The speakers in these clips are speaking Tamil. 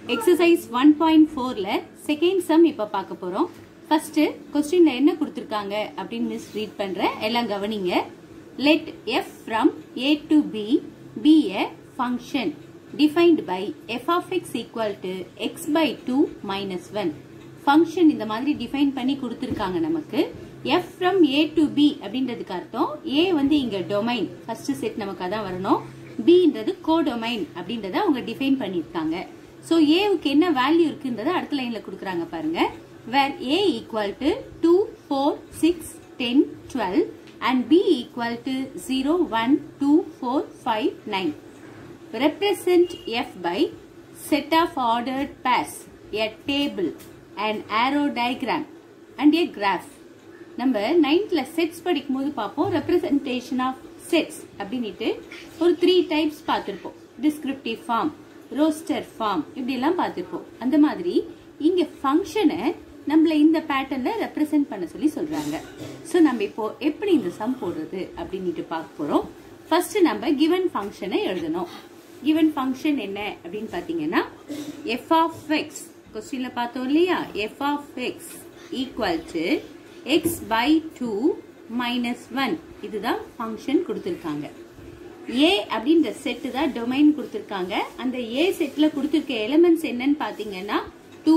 எக்ஸசைஸ் ஒன் பாயிண்ட் ஃபோர்ல செகண்ட் சம் இப்ப பார்க்க போறோம் ஃபர்ஸ்ட் கொஸ்டின்ல என்ன கொடுத்திருக்காங்க அப்படின்னு மிஸ் ரீட் பண்றேன் எல்லாம் கவனிங்க let f from A to B be a function defined by f of x equal to x by two minus one function இந்த மாதிரி டிஃபைன் பண்ணி கொடுத்திருக்காங்க நமக்கு f from A to B அப்படின்றதுக்கு அர்த்தம் ஏ வந்து இங்க டொமைன் ஃபர்ஸ்ட் செட் நமக்கு அதான் வரணும் பின்றது கோடொமைன் அப்படின்றத அவங்க டிஃபைன் பண்ணிருக்காங்க சோ ஏவுக்கு என்ன வேல்யூ இருக்குன்றத அடுத்த லைன்ல கொடுக்குறாங்க பாருங்க where A equal to two four six ten twelve and B equal to zero one two four five nine represent f by set of ordered pairs, a table, an arrow diagram and a graph. நம்ம நைன்த்ல செட்ஸ் படிக்கும் போது பார்ப்போம் ரெப்ரசன்டேஷன் ஆஃப் செட்ஸ் அப்படின்ட்டு ஒரு த்ரீ டைப்ஸ் பார்த்திருப்போம் டிஸ்கிரிப்டிவ் ஃபார்ம் ரோஸ்டர் ஃபார்ம் இப்படி எல்லாம் பார்த்திருப்போம் அந்த மாதிரி இங்க ஃபங்க்ஷனை நம்மள இந்த பேட்டர்ன்ல ரெப்ரசென்ட் பண்ண சொல்லி சொல்றாங்க சோ நம்ம இப்போ எப்படி இந்த சம் போடுறது அப்படின்ட்டு பார்க்க போறோம் ஃபர்ஸ்ட் நம்ம கிவன் ஃபங்க்ஷனை எழுதணும் given function என்ன அப்படின்னு பாத்தீங்கன்னா f of x கொஸ்டின்ல பார்த்தோம் இல்லையா f of x equal to x by 2 minus 1 இதுதான் ஃபங்க்ஷன் கொடுத்திருக்காங்க a அப்படின்ற செட் தான் டொமைன் கொடுத்திருக்காங்க அந்த a செட்ல கொடுத்திருக்க எலிமெண்ட்ஸ் என்னன்னு பாத்தீங்கன்னா 2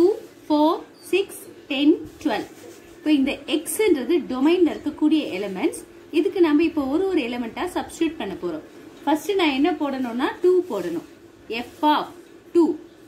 4 6 10 12 இப்போ இந்த எக்ஸ்ன்றது டொமைன்ல இருக்கக்கூடிய எலிமெண்ட்ஸ் இதுக்கு நம்ம இப்போ ஒரு ஒரு எலிமெண்டா சப்ஸ்டியூட் பண்ண போறோம் ஃபர்ஸ்ட் நான் என்ன போடணும்னா டூ போடணும் எஃப் ஆஃப் டூ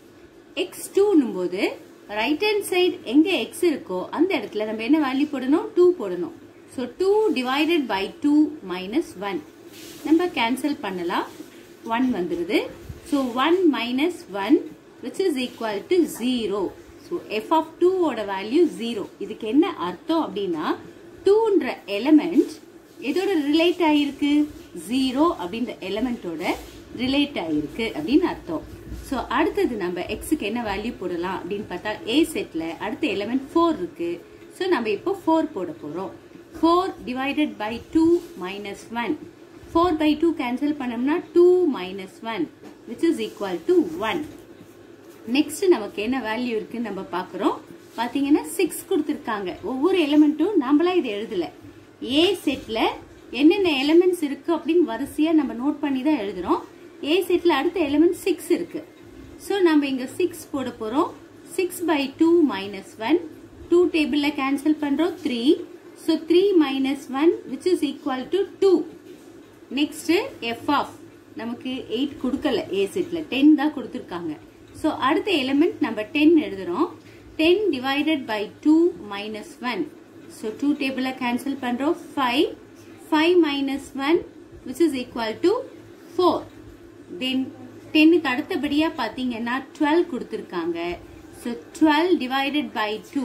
எக்ஸ் டூன்னும் போது ரைட் ஹேண்ட் சைடு எங்க எக்ஸ் இருக்கோ அந்த இடத்துல நம்ம என்ன வேல்யூ போடணும் டூ போடணும் so two divided by two minus one நம்ம கேன்சல் பண்ணலாம் ஒன் வந்துருது so one minus one which is equal to zero so f of டூவோட வேல்யூ ஜீரோ இதுக்கு என்ன அர்த்தம் அப்படின்னா டூன்ற எலிமெண்ட் எதோட ரிலேட் ஆயிருக்கு ஜீரோ அப்படின்ற எலிமெண்டோட ரிலேட் ஆயிருக்கு அப்படின்னு அர்த்தம் ஸோ அடுத்தது நம்ம எக்ஸுக்கு என்ன வேல்யூ போடலாம் அப்படின்னு பார்த்தா ஏ செட்ல அடுத்த எலிமெண்ட் ஃபோர் இருக்கு ஸோ நம்ம இப்போ ஃபோர் போட போறோம் four divided by two minus one four by two cancel பண்ணோம்னா two minus one which is equal to one next நமக்கு என்ன வேல்யூ இருக்குன்னு நம்ம பாக்குறோம் பாத்தீங்கன்னா சிக்ஸ் கொடுத்துருக்காங்க ஒவ்வொரு எலிமெண்ட்டும் நம்மளா இதை எழுதல ஏ செட்ல என்னென்ன எலிமெண்ட்ஸ் இருக்கு அப்படின்னு வரிசையா நம்ம நோட் பண்ணி தான் எழுதுறோம் ஏ செட்ல அடுத்த எலிமெண்ட் சிக்ஸ் இருக்கு ஸோ நம்ம இங்க சிக்ஸ் போட போறோம் six by two minus one two டேபிள்ல கேன்சல் பண்றோம் three so three minus one which is equal to two next f of நமக்கு எயிட் கொடுக்கல ஏ செட்ல டென் தான் கொடுத்துருக்காங்க ஸோ அடுத்த எலிமெண்ட் நம்ம டென் எழுதுறோம் ten divided by two minus one so two டேபிள கேன்சல் பண்றோம் five five minus one which is equal to four then டென்னுக்கு அடுத்தபடியா பாத்தீங்கன்னா டுவெல் கொடுத்துருக்காங்க so twelve divided by two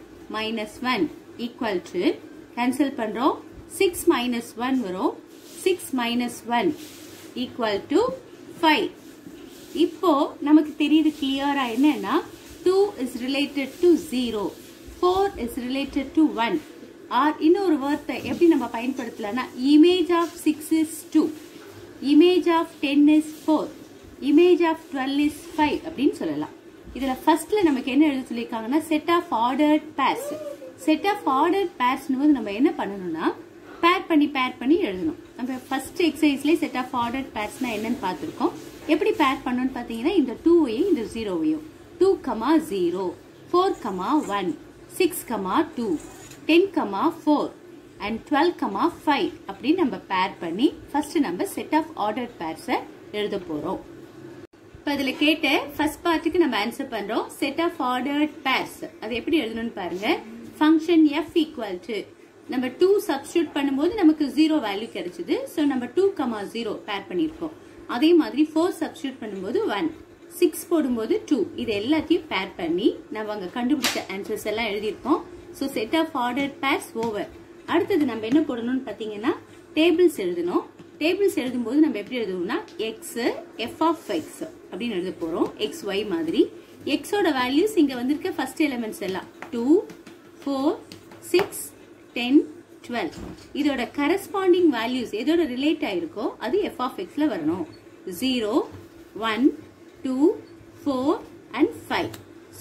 minus one equal to cancel பண்றோம் சிக்ஸ் மைனஸ் ஒன் வரும் six minus one equal to five இப்போ நமக்கு தெரியுது கிளியரா என்னன்னா two is related to zero four is related to one or இன்னொரு வேர்த்தை எப்படி நம்ம பயன்படுத்தலாம்னா image of six is two image of ten is four image of twelve is five அப்படின்னு சொல்லலாம் இதுல ஃபர்ஸ்ட்ல நமக்கு என்ன எழுத சொல்லியிருக்காங்கன்னா set of ordered pairs set of ordered பேர்ஸ்னு போது நம்ம என்ன பண்ணணும்னா பேர் பண்ணி பேர் பண்ணி எழுதணும் நம்ம ஃபர்ஸ்ட் எக்ஸசைஸ்லேயே செட் ஆஃப் ஆர்டர்ட் பேர்ஸ்னா என்னன்னு பார்த்துருக்கோம் எப்படி பேர் பண்ணணும்னு பார்த்தீங்கன்னா இந்த டூவையும் இந்த ஜீரோவையும் two comma zero four comma one six comma two ten comma four and twelve comma five அப்படின்னு நம்ம பேர் பண்ணி ஃபர்ஸ்ட் நம்ம செட் ஆஃப் ஆர்டர் பேர்ஸை எழுத போறோம் இப்போ அதுல கேட்ட ஃபர்ஸ்ட் பார்ட்டுக்கு நம்ம ஆன்சர் பண்றோம் செட் ஆஃப் ஆர்டர்ட் பேர்ஸ் அது எப்படி எழுதணும்னு பாருங்க ஃபங்க்ஷன் எஃப் ஈக்குவல் டு நம்ம டூ சப்ஸ்டியூட் பண்ணும்போது நமக்கு ஜீரோ வேல்யூ கிடைச்சது ஸோ நம்ம டூ கமா ஜீரோ பேர் பண்ணியிருக்கோம் அதே மாதிரி ஃபோர் சப்ஸ்டியூட் பண்ணும்போது ஒன் சிக்ஸ் போடும்போது டூ இது எல்லாத்தையும் பேர் பண்ணி நம்ம அங்க கண்டுபிடிச்ச ஆன்சர்ஸ் எல்லாம் எழுதியிருக்கோம் so set of ordered pairs over அடுத்தது நம்ம என்ன போடணும்னு பார்த்தீங்கன்னா டேபிள்ஸ் எழுதணும் டேபிள்ஸ் எழுதும்போது நம்ம எப்படி எழுதுவோம்னா எக்ஸ் எஃப் ஆஃப் எக்ஸ் அப்படின்னு எழுத போறோம் எக்ஸ் ஒய் மாதிரி எக்ஸோட வேல்யூஸ் இங்க வந்திருக்க ஃபர்ஸ்ட் எலிமெண்ட்ஸ் எல்லாம் two four six ten twelve இதோட கரஸ்பாண்டிங் வேல்யூஸ் எதோட ரிலேட் ஆயிருக்கோ அது எஃப் ஆஃப் எக்ஸ்ல வரணும் zero one two four and five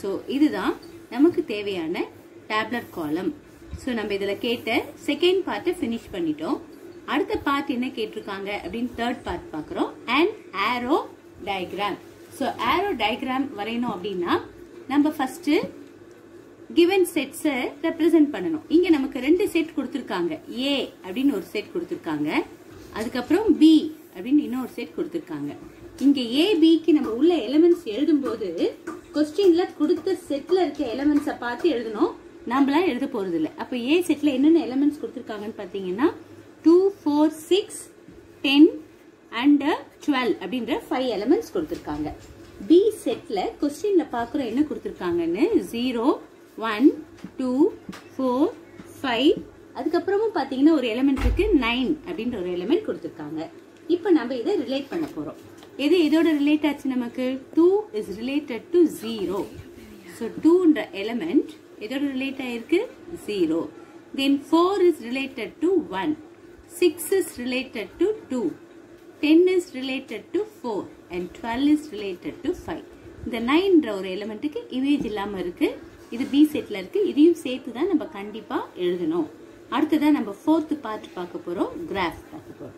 so இதுதான் நமக்கு தேவையான டேப்லெட் காலம் ஸோ நம்ம இதில் கேட்ட செகண்ட் பார்ட்டை ஃபினிஷ் பண்ணிட்டோம் அடுத்த பார்ட் என்ன கேட்டிருக்காங்க அப்படின்னு தேர்ட் பார்ட் பார்க்குறோம் and arrow diagram so arrow diagram வரையணும் அப்படின்னா நம்ம ஃபர்ஸ்ட் கிவன் செட்ஸை ரெப்ரசென்ட் பண்ணணும் இங்க நமக்கு ரெண்டு செட் கொடுத்துருக்காங்க ஏ அப்படின்னு ஒரு செட் கொடுத்துருக்காங்க அதுக்கப்புறம் பி அப்படின்னு இன்னொரு செட் கொடுத்துருக்காங்க இங்க ஏ பிக்கு நம்ம உள்ள எலிமெண்ட்ஸ் எழுதும்போது கொஸ்டின்ல கொடுத்த செட்ல இருக்க எலிமெண்ட்ஸை பார்த்து எழுதணும் நம்மளாம் எழுத போறது இல்லை அப்ப ஏ செட்ல என்னென்ன எலிமெண்ட்ஸ் கொடுத்துருக்காங்கன்னு பாத்தீங்கன்னா two four six ten and twelve அப்படின்ற ஃபைவ் எலிமெண்ட்ஸ் கொடுத்துருக்காங்க பி செட்ல கொஸ்டின்ல பாக்குறோம் என்ன கொடுத்துருக்காங்கன்னு zero one two four five அதுக்கப்புறமும் பார்த்தீங்கன்னா ஒரு எலிமெண்ட் இருக்கு நைன் அப்படின்ற ஒரு எலிமெண்ட் கொடுத்துருக்காங்க இப்போ நம்ம இதை ரிலேட் பண்ண போறோம் எது இதோட ரிலேட் ஆச்சு நமக்கு two is related to zero so டூன்ற எலிமெண்ட் இதோட ரிலேட் ஆயிருக்கு zero then four is related to one six is related to two ten is related to four and twelve is related to five இந்த நைன்ற ஒரு எலிமெண்ட்டுக்கு இமேஜ் இல்லாம இருக்கு இது பி செட்ல இருக்கு இதையும் சேர்த்து தான் நம்ம கண்டிப்பா எழுதணும் அடுத்ததான் நம்ம ஃபோர்த் பார்ட் பார்க்க போறோம் கிராஃப் பார்க்க போறோம்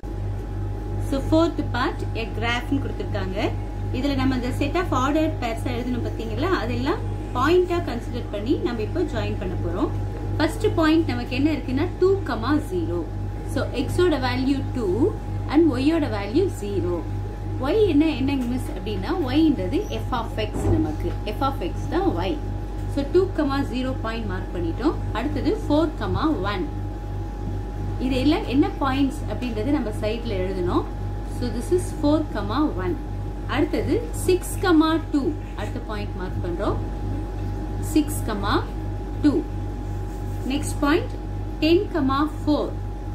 ஸோ ஃபோர்த் பார்ட் எ கிராஃப்னு கொடுத்துருக்காங்க இதுல நம்ம இந்த செட் ஆஃப் ஆர்டர் பேர்ஸா எழுதணும் பார்த்தீங்களா அதெல்லாம் பாயிண்டா கன்சிடர் பண்ணி நம்ம இப்போ ஜாயின் பண்ண போறோம் ஃபர்ஸ்ட் பாயிண்ட் நமக்கு என்ன இருக்குன்னா டூ கமா ஜீரோ ஸோ எக்ஸோட வேல்யூ டூ அண்ட் ஒய்யோட வேல்யூ ஜீரோ ஒய் என்ன என்ன மிஸ் அப்படின்னா ஒய்ன்றது எஃப் ஆஃப் எக்ஸ் நமக்கு எஃப் ஆஃப் எக்ஸ் தான் Y so two comma zero point mark பண்ணிட்டோம் அடுத்தது ஃபோர் கமா ஒன் இது எல்லாம் என்ன பாயிண்ட்ஸ் அப்படின்றது நம்ம சைட்ல எழுதணும் so this is four comma one அடுத்தது சிக்ஸ் கமா டூ அடுத்த பாயிண்ட் மார்க் பண்றோம் six comma two next point ten comma four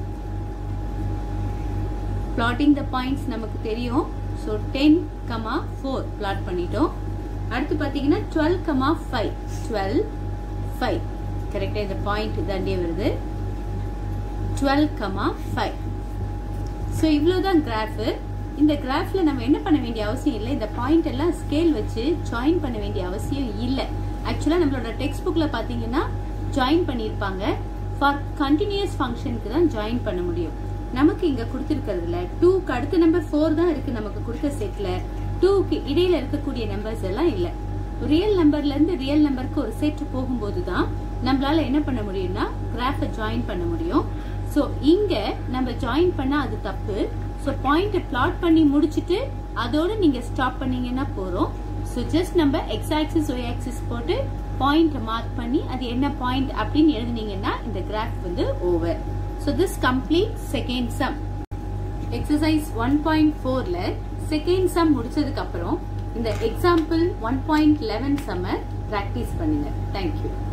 plotting the points நமக்கு தெரியும் so ten comma four plot பண்ணிட்டோம் அடுத்து பார்த்தீங்கன்னா twelve comma five twelve five கரெக்டாக இந்த பாயிண்ட் தாண்டியே வருது டுவெல் கமா ஃபைவ் ஸோ இவ்வளோதான் கிராஃபு இந்த கிராஃப்ல நம்ம என்ன பண்ண வேண்டிய அவசியம் இல்லை இந்த பாயிண்ட் எல்லாம் ஸ்கேல் வச்சு ஜாயின் பண்ண வேண்டிய அவசியம் இல்லை ஆக்சுவலாக நம்மளோட டெக்ஸ்ட் புக்கில் பார்த்தீங்கன்னா ஜாயின் பண்ணியிருப்பாங்க ஃபார் கண்டினியூஸ் ஃபங்க்ஷனுக்கு தான் ஜாயின் பண்ண முடியும் நமக்கு இங்க கொடுத்துருக்கிறதுல டூக்கு அடுத்த நம்பர் ஃபோர் தான் இருக்கு நமக்கு கொடுத்த செட்ல டூக்கு இடையில இருக்கக்கூடிய நம்பர்ஸ் எல்லாம் இல்ல ரியல் நம்பர்ல இருந்து ரியல் நம்பருக்கு ஒரு செட் போகும்போது தான் நம்மளால என்ன பண்ண முடியும்னா கிராஃபை ஜாயின் பண்ண முடியும் ஸோ இங்க நம்ம ஜாயின் பண்ணா அது தப்பு ஸோ பாயிண்ட் பிளாட் பண்ணி முடிச்சிட்டு அதோட நீங்க ஸ்டாப் பண்ணீங்கன்னா போறோம் ஸோ ஜஸ்ட் நம்ம எக்ஸ் ஆக்சிஸ் ஒய் ஆக்சிஸ் போட்டு பாயிண்ட் மார்க் பண்ணி அது என்ன பாயிண்ட் அப்படின்னு எழுதுனீங்கன்னா இந்த கிராஃப் வந்து over so this complete second sum exercise one point ஃபோர்ல செகண்ட் சம் முடிச்சதுக்கு அப்புறம் இந்த எக்ஸாம்பிள் ஒன் பாயிண்ட் லெவன் சம்ம ப்ராக்டிஸ் பண்ணுங்க தேங்க்யூ